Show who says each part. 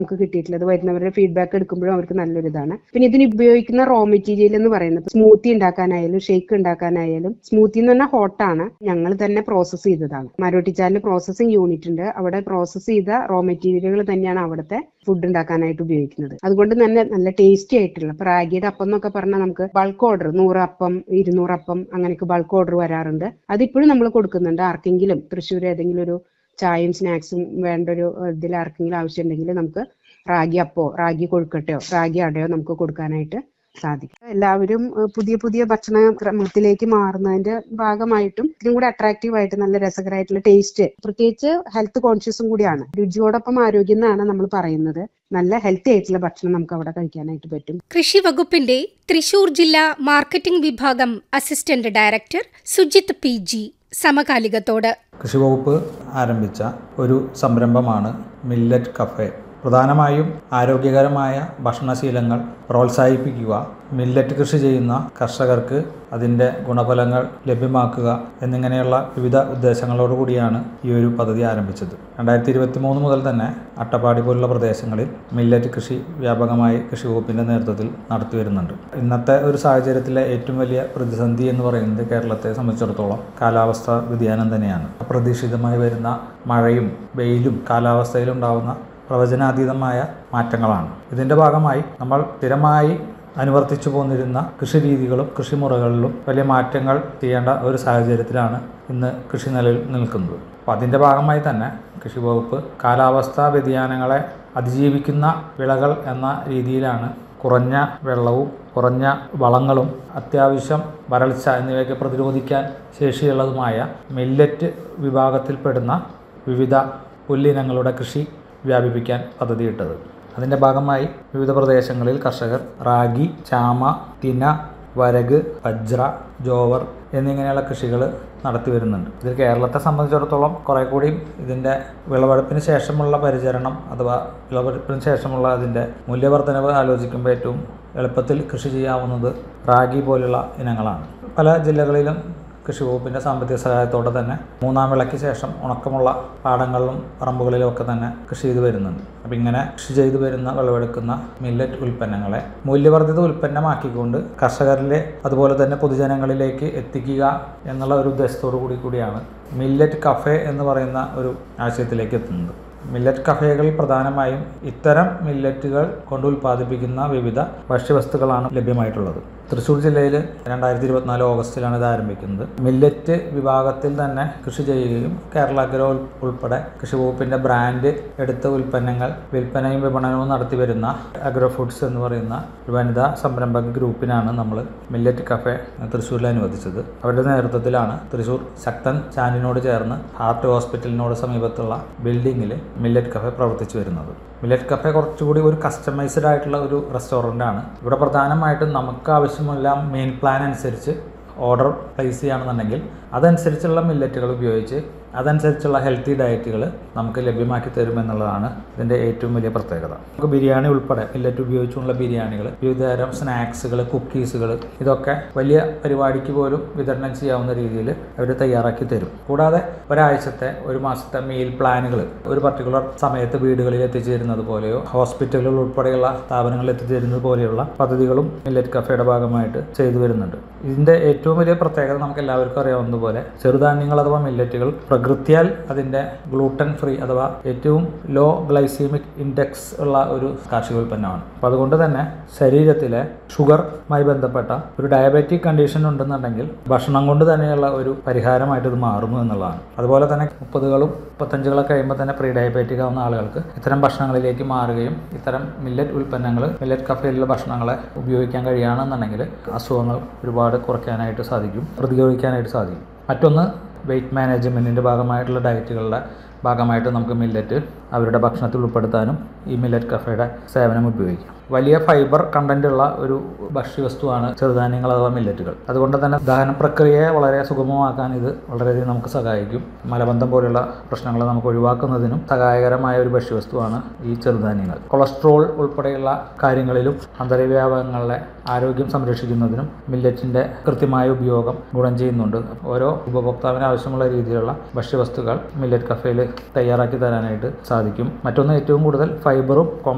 Speaker 1: നമുക്ക് കിട്ടിയിട്ടുള്ളത് വരുന്നവരുടെ ഫീഡ്ബാക്ക് എടുക്കുമ്പോഴും അവർക്ക് നല്ലൊരു ഇതാണ് പിന്നെ ഇതിന് ഉപയോഗിക്കുന്ന റോ മെറ്റീരിയൽ എന്ന് പറയുന്നത് സ്മൂത്തി ഉണ്ടാക്കാനായാലും ഷേക്ക് ഉണ്ടാക്കാനായാലും സ്മൂത്തി എന്ന് പറഞ്ഞാൽ ഹോട്ടാണ് ഞങ്ങൾ തന്നെ പ്രോസസ്സ് ചെയ്തതാണ് മരോട്ടിച്ചാലിന് പ്രോസസ്സിംഗ് യൂണിറ്റ് ഉണ്ട് അവിടെ പ്രോസസ്സ് ചെയ്ത റോ മെറ്റീരിയലുകൾ തന്നെയാണ് അവിടുത്തെ ഫുഡ് ഉണ്ടാക്കാനായിട്ട് ഉപയോഗിക്കുന്നത് അതുകൊണ്ട് തന്നെ നല്ല ടേസ്റ്റി ആയിട്ടുള്ള ഇപ്പൊ റാഗിയുടെ അപ്പം എന്നൊക്കെ പറഞ്ഞാൽ നമുക്ക് ബൾക്ക് ഓർഡർ നൂറ് അപ്പം ഇരുന്നൂറ് അപ്പം അങ്ങനെയൊക്കെ ബൾക്ക് ഓർഡർ വരാറുണ്ട് അതിപ്പോഴും നമ്മൾ കൊടുക്കുന്നുണ്ട് ആർക്കെങ്കിലും തൃശ്ശൂർ ഏതെങ്കിലും ഒരു ചായയും സ്നാക്സും വേണ്ട ഒരു ഇതിൽ ആർക്കെങ്കിലും ആവശ്യമുണ്ടെങ്കിൽ നമുക്ക് റാഗി അപ്പോ റാഗി കൊഴുക്കട്ടയോ റാഗി അടയോ നമുക്ക് കൊടുക്കാനായിട്ട് സാധിക്കും എല്ലാവരും ഏഹ്, പുതിയ പുതിയ ഭക്ഷണ ക്രമത്തിലേക്ക് മാറുന്നതിന്റെ ഭാഗമായിട്ടും ഇതിനും കൂടെ അട്രാക്റ്റീവ് ആയിട്ട് നല്ല രസകരമായിട്ടുള്ള ടേസ്റ്റ് പ്രത്യേകിച്ച് ഹെൽത്ത് കോൺഷ്യസും കൂടിയാണ് രുചിയോടൊപ്പം ആരോഗ്യം എന്നാണ് നമ്മൾ പറയുന്നത് നല്ല ഹെൽത്തി ആയിട്ടുള്ള ഭക്ഷണം നമുക്ക് അവിടെ കഴിക്കാനായിട്ട് പറ്റും
Speaker 2: കൃഷി വകുപ്പിന്റെ തൃശൂർ ജില്ലാ മാർക്കറ്റിംഗ് വിഭാഗം assistant director Sujith P G സമകാലികത്തോട്
Speaker 3: കൃഷി വകുപ്പ് ആരംഭിച്ച ഒരു സംരംഭമാണ് മില്ലറ്റ് കഫേ പ്രധാനമായും ആരോഗ്യകരമായ ഭക്ഷണശീലങ്ങൾ പ്രോത്സാഹിപ്പിക്കുക മില്ലറ്റ് കൃഷി ചെയ്യുന്ന കർഷകർക്ക് അതിൻ്റെ ഗുണഫലങ്ങൾ ലഭ്യമാക്കുക എന്നിങ്ങനെയുള്ള വിവിധ ഉദ്ദേശങ്ങളോടു കൂടിയാണ് ഈ ഒരു പദ്ധതി ആരംഭിച്ചത് രണ്ടായിരത്തി ഇരുപത്തി മൂന്ന് മുതൽ തന്നെ അട്ടപ്പാടി പോലുള്ള പ്രദേശങ്ങളിൽ മില്ലറ്റ് കൃഷി വ്യാപകമായി കൃഷി വകുപ്പിൻ്റെ നേതൃത്വത്തിൽ നടത്തി വരുന്നുണ്ട് ഇന്നത്തെ ഒരു സാഹചര്യത്തിലെ ഏറ്റവും വലിയ പ്രതിസന്ധി എന്ന് പറയുന്നത് കേരളത്തെ സംബന്ധിച്ചിടത്തോളം കാലാവസ്ഥ വ്യതിയാനം തന്നെയാണ് അപ്രതീക്ഷിതമായി വരുന്ന മഴയും വെയിലും കാലാവസ്ഥയിലുണ്ടാവുന്ന പ്രവചനാതീതമായ മാറ്റങ്ങളാണ് ഇതിൻ്റെ ഭാഗമായി നമ്മൾ സ്ഥിരമായി അനുവർത്തിച്ചു പോന്നിരുന്ന കൃഷി രീതികളും കൃഷിമുറകളിലും വലിയ മാറ്റങ്ങൾ ചെയ്യേണ്ട ഒരു സാഹചര്യത്തിലാണ് ഇന്ന് കൃഷി നിലയിൽ നിൽക്കുന്നത് അപ്പോൾ അതിൻ്റെ ഭാഗമായി തന്നെ കൃഷി വകുപ്പ് കാലാവസ്ഥാ വ്യതിയാനങ്ങളെ അതിജീവിക്കുന്ന വിളകൾ എന്ന രീതിയിലാണ് കുറഞ്ഞ വെള്ളവും കുറഞ്ഞ വളങ്ങളും അത്യാവശ്യം വരൾച്ച എന്നിവയൊക്കെ പ്രതിരോധിക്കാൻ ശേഷിയുള്ളതുമായ മില്ലറ്റ് വിഭാഗത്തിൽപ്പെടുന്ന വിവിധ പുല്ലിനങ്ങളുടെ കൃഷി വ്യാപിപ്പിക്കാൻ പദ്ധതിയിട്ടത് അതിൻ്റെ ഭാഗമായി വിവിധ പ്രദേശങ്ങളിൽ കർഷകർ റാഗി ചാമ തിന വരക് വജ്ര ജോവർ എന്നിങ്ങനെയുള്ള കൃഷികൾ നടത്തി വരുന്നുണ്ട് ഇതിൽ കേരളത്തെ സംബന്ധിച്ചിടത്തോളം കുറേ കൂടി ഇതിൻ്റെ വിളവെടുപ്പിന് ശേഷമുള്ള പരിചരണം അഥവാ വിളവെടുപ്പിന് ശേഷമുള്ള അതിൻ്റെ മൂല്യവർദ്ധനവ് ആലോചിക്കുമ്പോൾ ഏറ്റവും എളുപ്പത്തിൽ കൃഷി ചെയ്യാവുന്നത് റാഗി പോലുള്ള ഇനങ്ങളാണ് പല ജില്ലകളിലും കൃഷി വകുപ്പിൻ്റെ സാമ്പത്തിക സഹായത്തോടെ തന്നെ മൂന്നാം വിളയ്ക്ക് ശേഷം ഉണക്കമുള്ള പാടങ്ങളിലും പറമ്പുകളിലും ഒക്കെ തന്നെ കൃഷി ചെയ്തു വരുന്നുണ്ട് അപ്പം ഇങ്ങനെ കൃഷി ചെയ്തു വരുന്ന വിളവെടുക്കുന്ന മില്ലറ്റ് ഉൽപ്പന്നങ്ങളെ മൂല്യവർദ്ധിത ഉൽപ്പന്നമാക്കിക്കൊണ്ട് കർഷകരിലെ അതുപോലെ തന്നെ പൊതുജനങ്ങളിലേക്ക് എത്തിക്കുക എന്നുള്ള ഒരു ഉദ്ദേശത്തോടു കൂടി കൂടിയാണ് മില്ലറ്റ് കഫേ എന്ന് പറയുന്ന ഒരു ആശയത്തിലേക്ക് എത്തുന്നത് മില്ലറ്റ് കഫേകളിൽ പ്രധാനമായും ഇത്തരം മില്ലറ്റുകൾ കൊണ്ട് ഉൽപ്പാദിപ്പിക്കുന്ന വിവിധ ഭക്ഷ്യവസ്തുക്കളാണ് ലഭ്യമായിട്ടുള്ളത് തൃശ്ശൂർ ജില്ലയിൽ രണ്ടായിരത്തി ഇരുപത്തിനാല് ഓഗസ്റ്റിലാണ് ഇത് ആരംഭിക്കുന്നത് മില്ലറ്റ് വിഭാഗത്തിൽ തന്നെ കൃഷി ചെയ്യുകയും കേരള അഗ്രോ ഉൾ- ഉൾപ്പെടെ കൃഷി വകുപ്പിൻ്റെ ബ്രാൻഡ് എടുത്ത ഉൽപ്പന്നങ്ങൾ വിൽപ്പനയും വിപണനവും നടത്തി വരുന്ന അഗ്രോ ഫുഡ്സ് എന്ന് പറയുന്ന ഒരു വനിതാ സംരംഭക ഗ്രൂപ്പിനാണ് നമ്മൾ മില്ലറ്റ് കഫേ തൃശ്ശൂരിൽ അനുവദിച്ചത് അവരുടെ നേതൃത്വത്തിലാണ് തൃശ്ശൂർ ശക്തൻ ചാനിനോട് ചേർന്ന് ഹാർട്ട് ഹോസ്പിറ്റലിനോട് സമീപത്തുള്ള ബിൽഡിങ്ങിൽ മില്ലറ്റ് കഫേ പ്രവർത്തിച്ചു വരുന്നത് മില്ലറ്റ് കഫേ കുറച്ചുകൂടി ഒരു കസ്റ്റമൈസ്ഡ് ആയിട്ടുള്ള ഒരു റെസ്റ്റോറൻ്റ് ആണ് ഇവിടെ പ്രധാനമായിട്ടും നമുക്ക് ആവശ്യമുള്ള മെയിൻ പ്ലാൻ അനുസരിച്ച് ഓർഡർ പ്ലേസ് ചെയ്യുകയാണെന്നുണ്ടെങ്കിൽ അതനുസരിച്ചുള്ള മില്ലറ്റുകൾ ഉപയോഗിച്ച് അതനുസരിച്ചുള്ള ഹെൽത്തി ഡയറ്റുകൾ നമുക്ക് ലഭ്യമാക്കി തരുമെന്നുള്ളതാണ് ഇതിൻ്റെ ഏറ്റവും വലിയ പ്രത്യേകത നമുക്ക് ബിരിയാണി ഉൾപ്പെടെ മില്ലറ്റ് ഉപയോഗിച്ചുള്ള ബിരിയാണികൾ വിവിധതരം സ്നാക്സുകൾ കുക്കീസുകൾ ഇതൊക്കെ വലിയ പരിപാടിക്ക് പോലും വിതരണം ചെയ്യാവുന്ന രീതിയിൽ അവർ തയ്യാറാക്കി തരും കൂടാതെ ഒരാഴ്ചത്തെ ഒരു മാസത്തെ മീൽ പ്ലാനുകൾ ഒരു പർട്ടിക്കുലർ സമയത്ത് വീടുകളിൽ എത്തിച്ചേരുന്നത് പോലെയോ ഹോസ്പിറ്റലുകൾ ഉൾപ്പെടെയുള്ള സ്ഥാപനങ്ങളിൽ എത്തിച്ചേരുന്നത് പോലെയുള്ള പദ്ധതികളും മില്ലറ്റ് കഫേയുടെ ഭാഗമായിട്ട് ചെയ്തു വരുന്നുണ്ട് ഇതിൻ്റെ ഏറ്റവും വലിയ പ്രത്യേകത നമുക്ക് എല്ലാവർക്കും അറിയാവുന്നതുപോലെ ചെറുധാന്യങ്ങൾ അഥവാ മില്ലറ്റുകൾ പ്രകൃത്യാൽ അതിൻ്റെ ഗ്ലൂട്ടൻ ഫ്രീ അഥവാ ഏറ്റവും ലോ ഗ്ലൈസീമിക് ഇൻഡെക്സ് ഉള്ള ഒരു കാർഷികോൽപ്പന്നമാണ് അപ്പോൾ അതുകൊണ്ട് തന്നെ ശരീരത്തിലെ ഷുഗറുമായി ബന്ധപ്പെട്ട ഒരു ഡയബറ്റിക് കണ്ടീഷൻ ഉണ്ടെന്നുണ്ടെങ്കിൽ ഭക്ഷണം കൊണ്ട് തന്നെയുള്ള ഒരു പരിഹാരമായിട്ട് ഇത് മാറുന്നു എന്നുള്ളതാണ് അതുപോലെ തന്നെ മുപ്പതുകളും മുപ്പത്തഞ്ചുകളൊക്കെ കഴിയുമ്പോൾ തന്നെ പ്രീ ഡയബറ്റിക് ആവുന്ന ആളുകൾക്ക് ഇത്തരം ഭക്ഷണങ്ങളിലേക്ക് മാറുകയും ഇത്തരം മില്ലറ്റ് ഉൽപ്പന്നങ്ങൾ മില്ലറ്റ് കഫയിലുള്ള ഭക്ഷണങ്ങളെ ഉപയോഗിക്കാൻ കഴിയുകയാണെന്നുണ്ടെങ്കിൽ അസുഖങ്ങൾ ഒരുപാട് കുറയ്ക്കാനായിട്ട് സാധിക്കും പ്രതിരോധിക്കാനായിട്ട് സാധിക്കും മറ്റൊന്ന് വെയിറ്റ് മാനേജ്മെൻറ്റിൻ്റെ ഭാഗമായിട്ടുള്ള ഡയറ്റുകളുടെ ഭാഗമായിട്ട് നമുക്ക് മില്ലറ്റ് അവരുടെ ഭക്ഷണത്തിൽ ഉൾപ്പെടുത്താനും ഈ മില്ലറ്റ് കഫയുടെ സേവനം ഉപയോഗിക്കാം വലിയ ഫൈബർ കണ്ടന്റ് ഉള്ള ഒരു ഭക്ഷ്യവസ്തുവാണ് ചെറുധാന്യങ്ങൾ അഥവാ മില്ലറ്റുകൾ അതുകൊണ്ട് തന്നെ ദഹന പ്രക്രിയയെ വളരെ സുഗമമാക്കാൻ ഇത് വളരെയധികം നമുക്ക് സഹായിക്കും മലബന്ധം പോലുള്ള പ്രശ്നങ്ങൾ നമുക്ക് ഒഴിവാക്കുന്നതിനും സഹായകരമായ ഒരു ഭക്ഷ്യവസ്തുവാണ് ഈ ചെറുധാന്യങ്ങൾ കൊളസ്ട്രോൾ ഉൾപ്പെടെയുള്ള കാര്യങ്ങളിലും അന്തരവ്യാപകങ്ങളുടെ ആരോഗ്യം സംരക്ഷിക്കുന്നതിനും മില്ലറ്റിൻ്റെ കൃത്യമായ ഉപയോഗം ഗുണം ചെയ്യുന്നുണ്ട് ഓരോ ഉപഭോക്താവിന് ആവശ്യമുള്ള രീതിയിലുള്ള ഭക്ഷ്യവസ്തുക്കൾ മില്ലറ്റ് കഫേയിൽ തയ്യാറാക്കി തരാനായിട്ട് സാധിക്കും മറ്റൊന്ന് ഏറ്റവും കൂടുതൽ ഫൈബറും